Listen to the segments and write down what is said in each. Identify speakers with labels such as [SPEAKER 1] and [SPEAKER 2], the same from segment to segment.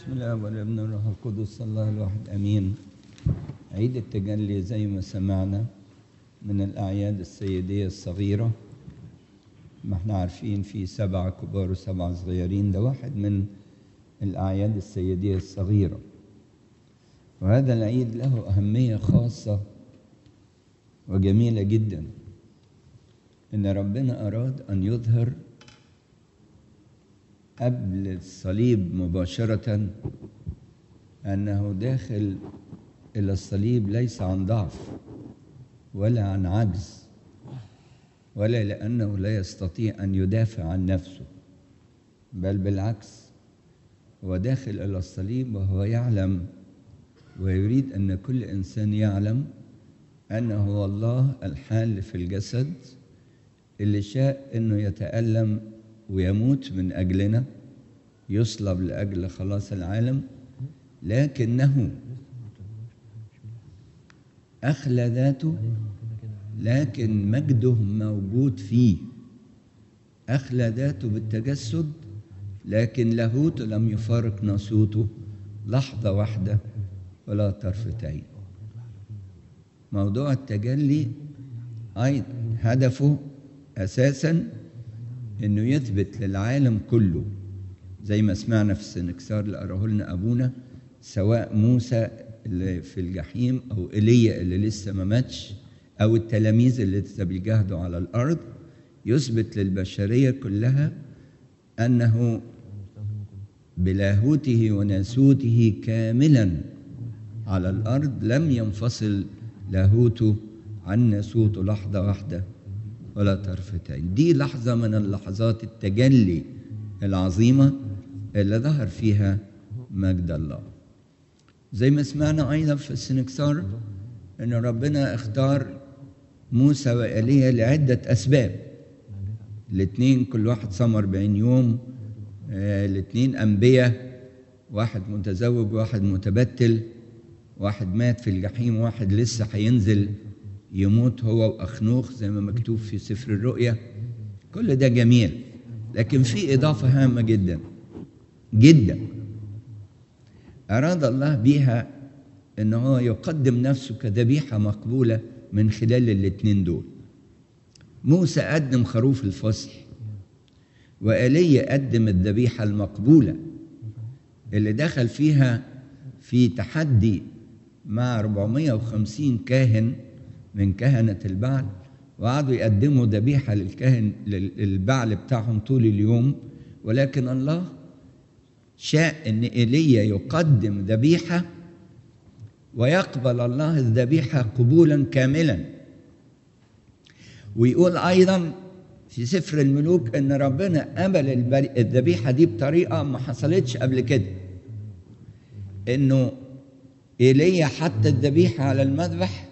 [SPEAKER 1] بسم الله والابن والروح القدس الله الواحد امين عيد التجلي زي ما سمعنا من الاعياد السيديه الصغيره ما احنا عارفين في سبعه كبار وسبعه صغيرين ده واحد من الاعياد السيديه الصغيره وهذا العيد له اهميه خاصه وجميله جدا ان ربنا اراد ان يظهر قبل الصليب مباشرة أنه داخل إلى الصليب ليس عن ضعف ولا عن عجز ولا لأنه لا يستطيع أن يدافع عن نفسه بل بالعكس هو داخل إلى الصليب وهو يعلم ويريد أن كل إنسان يعلم أنه هو الله الحال في الجسد اللي شاء أنه يتألم ويموت من أجلنا يصلب لأجل خلاص العالم لكنه أخلى ذاته لكن مجده موجود فيه أخلى ذاته بالتجسد لكن لاهوته لم يفارق ناسوته لحظة واحدة ولا طرفة عين موضوع التجلي أيضا هدفه أساساً انه يثبت للعالم كله زي ما سمعنا في السنكسار اللي قراه لنا ابونا سواء موسى اللي في الجحيم او ايليا اللي لسه ما ماتش او التلاميذ اللي لسه بيجاهدوا على الارض يثبت للبشريه كلها انه بلاهوته وناسوته كاملا على الارض لم ينفصل لاهوته عن ناسوته لحظه واحده ولا طرفتين دي لحظة من اللحظات التجلي العظيمة اللي ظهر فيها مجد الله زي ما سمعنا أيضا في السنكسار أن ربنا اختار موسى وإيليا لعدة أسباب الاثنين كل واحد صام 40 يوم آه الاثنين أنبياء واحد متزوج واحد متبتل واحد مات في الجحيم واحد لسه هينزل يموت هو وأخنوخ زي ما مكتوب في سفر الرؤيا كل ده جميل لكن في إضافة هامة جدا جدا أراد الله بها أن هو يقدم نفسه كذبيحة مقبولة من خلال الاتنين دول موسى قدم خروف الفصل وإيليا قدم الذبيحة المقبولة اللي دخل فيها في تحدي مع 450 كاهن من كهنة البعل وقعدوا يقدموا ذبيحة للكاهن للبعل بتاعهم طول اليوم ولكن الله شاء ان ايليا يقدم ذبيحة ويقبل الله الذبيحة قبولا كاملا ويقول ايضا في سفر الملوك ان ربنا قبل الذبيحة دي بطريقة ما حصلتش قبل كده انه ايليا حط الذبيحة على المذبح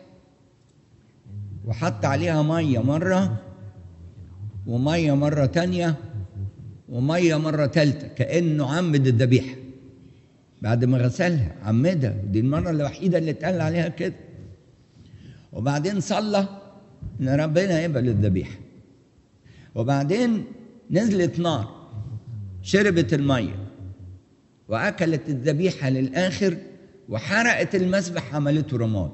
[SPEAKER 1] وحط عليها مية مرة ومية مرة تانية ومية مرة تالتة كأنه عمد الذبيحة بعد ما غسلها عمدها دي المرة الوحيدة اللي اتقال عليها كده وبعدين صلى ان ربنا يقبل الذبيحة وبعدين نزلت نار شربت المية وأكلت الذبيحة للآخر وحرقت المسبح عملته رماد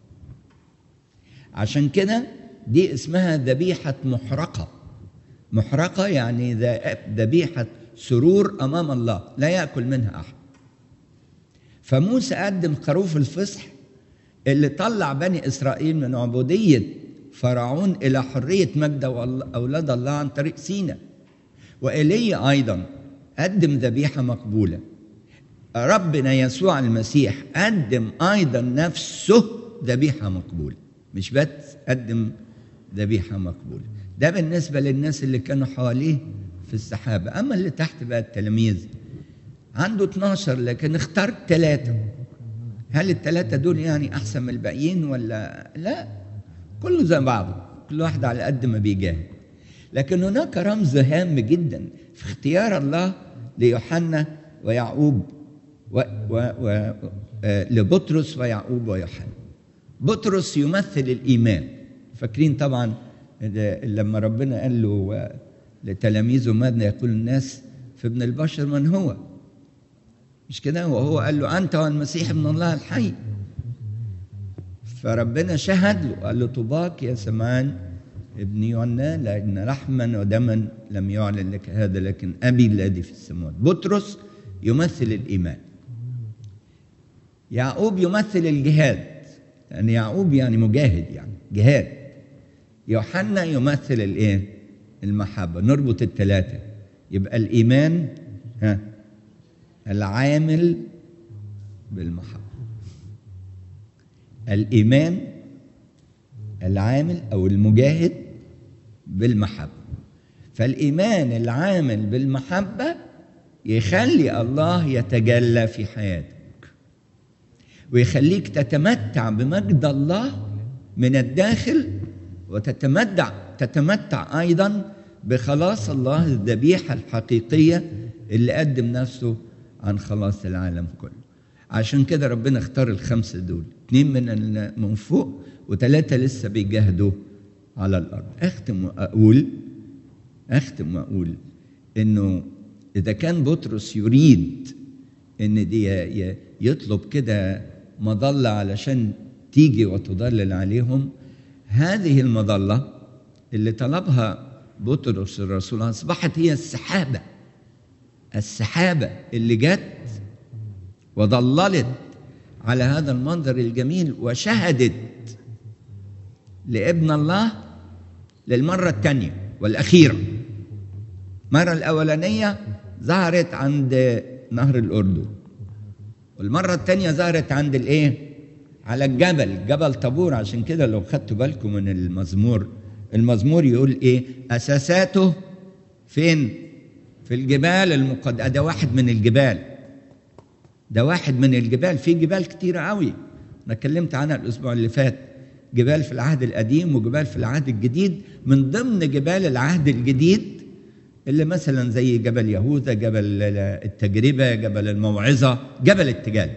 [SPEAKER 1] عشان كده دي اسمها ذبيحة محرقة محرقة يعني ذبيحة سرور أمام الله لا يأكل منها أحد فموسى قدم خروف الفصح اللي طلع بني إسرائيل من عبودية فرعون إلى حرية مجد أولاد الله عن طريق سينا وإيليا أيضا قدم ذبيحة مقبولة ربنا يسوع المسيح قدم أيضا نفسه ذبيحة مقبوله مش بس قدم ذبيحه مقبوله ده بالنسبه للناس اللي كانوا حواليه في السحابه اما اللي تحت بقى التلاميذ عنده 12 لكن اختار ثلاثه هل الثلاثه دول يعني احسن من الباقيين ولا لا كله زي بعضه كل واحد على قد ما بيجاهد لكن هناك رمز هام جدا في اختيار الله ليوحنا ويعقوب و و و لبطرس ويعقوب ويوحنا بطرس يمثل الايمان فاكرين طبعا لما ربنا قال له لتلاميذه ماذا يقول الناس في ابن البشر من هو مش كده وهو قال له أنت والمسيح ابن الله الحي فربنا شهد له قال له طوباك يا سمان ابن يونا لأن لحما ودما لم يعلن لك هذا لكن أبي الذي في السماوات بطرس يمثل الإيمان يعقوب يمثل الجهاد لأن يعقوب يعني مجاهد يعني جهاد يوحنا يمثل الإيه؟ المحبة نربط الثلاثة يبقى الإيمان ها العامل بالمحبة الإيمان العامل أو المجاهد بالمحبة فالإيمان العامل بالمحبة يخلي الله يتجلى في حياتك ويخليك تتمتع بمجد الله من الداخل وتتمتع تتمتع أيضا بخلاص الله الذبيحة الحقيقية اللي قدم نفسه عن خلاص العالم كله عشان كده ربنا اختار الخمسة دول اتنين من من فوق وثلاثة لسه بيجاهدوا على الأرض أختم وأقول أختم وأقول إنه إذا كان بطرس يريد إن دي يطلب كده مظلة علشان تيجي وتضلل عليهم هذه المظلة اللي طلبها بطرس الرسول أصبحت هي السحابة السحابة اللي جت وظللت على هذا المنظر الجميل وشهدت لابن الله للمرة الثانية والأخيرة المرة الأولانية ظهرت عند نهر الأردن والمرة الثانية ظهرت عند الإيه؟ على الجبل جبل طابور عشان كده لو خدتوا بالكم من المزمور المزمور يقول إيه؟ أساساته فين؟ في الجبال المقدسة ده واحد من الجبال ده واحد من الجبال في جبال كتيرة قوي أنا اتكلمت عنها الأسبوع اللي فات جبال في العهد القديم وجبال في العهد الجديد من ضمن جبال العهد الجديد اللي مثلا زي جبل يهوذا جبل التجربة جبل الموعظة جبل التجال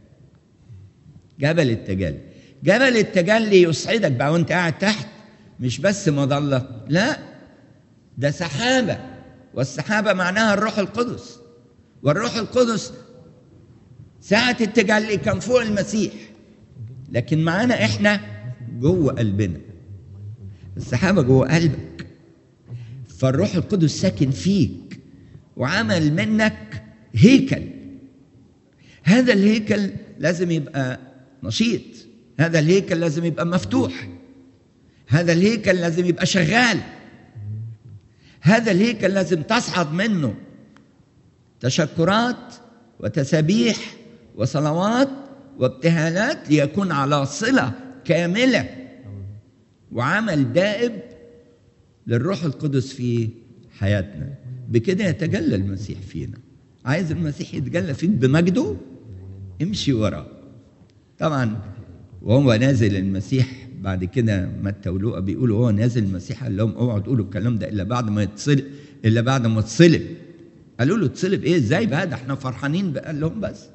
[SPEAKER 1] جبل التجال جبل التجلي يسعدك بقى وانت قاعد تحت مش بس مظلة لا ده سحابة والسحابة معناها الروح القدس والروح القدس ساعة التجلي كان فوق المسيح لكن معانا احنا جوه قلبنا السحابة جوه قلبك فالروح القدس ساكن فيك وعمل منك هيكل هذا الهيكل لازم يبقى نشيط هذا الهيكل لازم يبقى مفتوح هذا الهيكل لازم يبقى شغال هذا الهيكل لازم تصعد منه تشكرات وتسابيح وصلوات وابتهالات ليكون على صله كامله وعمل دائب للروح القدس في حياتنا بكده يتجلى المسيح فينا عايز المسيح يتجلى فيك بمجده امشي وراه طبعا وهو نازل المسيح بعد كده متى ولوقا بيقولوا هو نازل المسيح قال لهم اوعوا تقولوا الكلام ده الا بعد ما يتصلب الا بعد ما تصلب قالوا له تصلب ايه ازاي بقى ده احنا فرحانين بقى قال لهم بس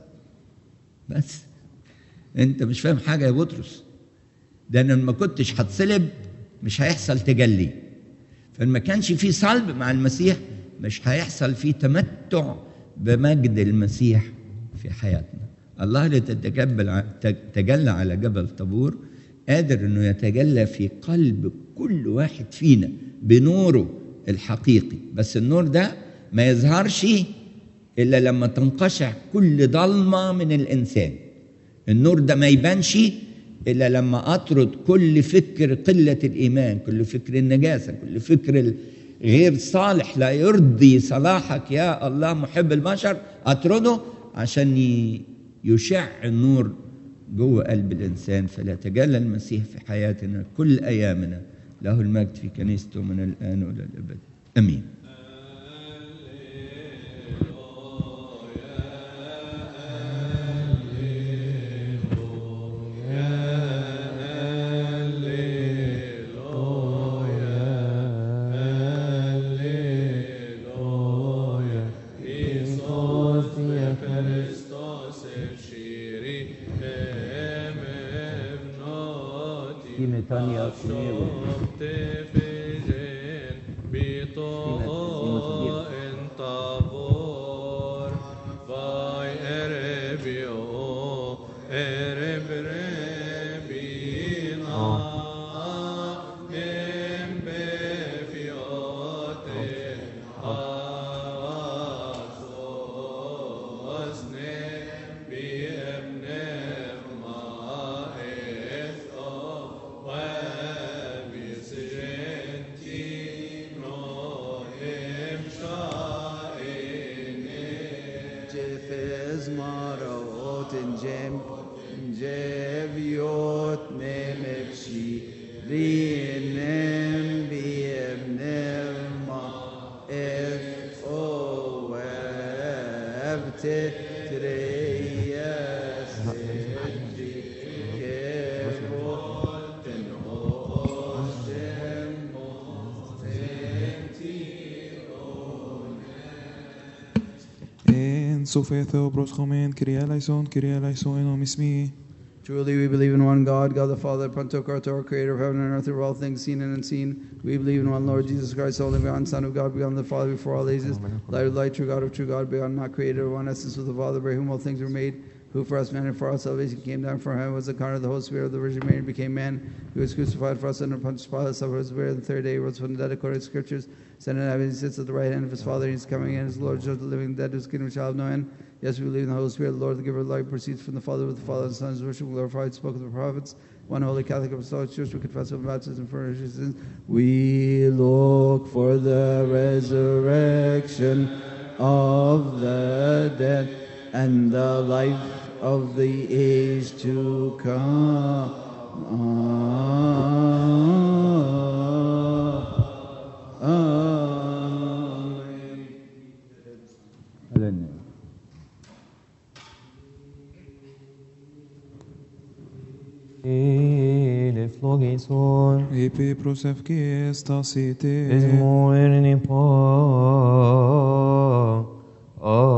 [SPEAKER 1] بس انت مش فاهم حاجه يا بطرس ده انا ما كنتش هتصلب مش هيحصل تجلي فما كانش في صلب مع المسيح مش هيحصل في تمتع بمجد المسيح في حياتنا الله اللي تتجبل تجلى على جبل طابور قادر انه يتجلى في قلب كل واحد فينا بنوره الحقيقي بس النور ده ما يظهرش الا لما تنقشع كل ضلمه من الانسان النور ده ما يبانش الا لما اطرد كل فكر قله الايمان كل فكر النجاسه كل فكر غير صالح لا يرضي صلاحك يا الله محب البشر اطرده عشان يشع النور جوه قلب الانسان فلا يتجلى المسيح في حياتنا كل ايامنا له المجد في كنيسته من الان والى الابد امين
[SPEAKER 2] Bito en tabor, vai er marot in jem jeviot nemepshi rinem biem nema if o webte treyes kevoten osem
[SPEAKER 3] En Sofia Theobros Chomen, Kyrie eleison, Kyrie eleison, en ismi.
[SPEAKER 2] Truly, we believe in one God, God the Father, Pantocrator, creator of heaven and earth, over all things seen and unseen. We believe in one Lord Jesus Christ, only begotten Son of God, beyond the Father, before all ages. Light of light, true God of true God, beyond not created, of one essence with the Father, by whom all things were made. Who for us, man, and for our salvation came down from heaven, was the incarnate of the Holy Spirit of the Virgin Mary, and became man. He was crucified for us under Pontius Pilate, suffered his burial, and the third day he rose from the dead according to the Scriptures. Sent in heaven, he sits at the right hand of his Father, and he is coming again as Lord, judge the living and dead, whose kingdom shall have no end. Yes, we believe in the Holy Spirit, the Lord, the giver of life, proceeds from the Father, with the Father and the Son, is worship and glorified, spoke of the prophets. One holy Catholic Apostolic Church, we confess of baptism for our sins. We look for the resurrection of the dead and the life of the age to come. Amen.
[SPEAKER 1] Hallelujah.
[SPEAKER 4] Ele flogison,
[SPEAKER 3] Epe prosefke estacite.
[SPEAKER 4] es muerni po,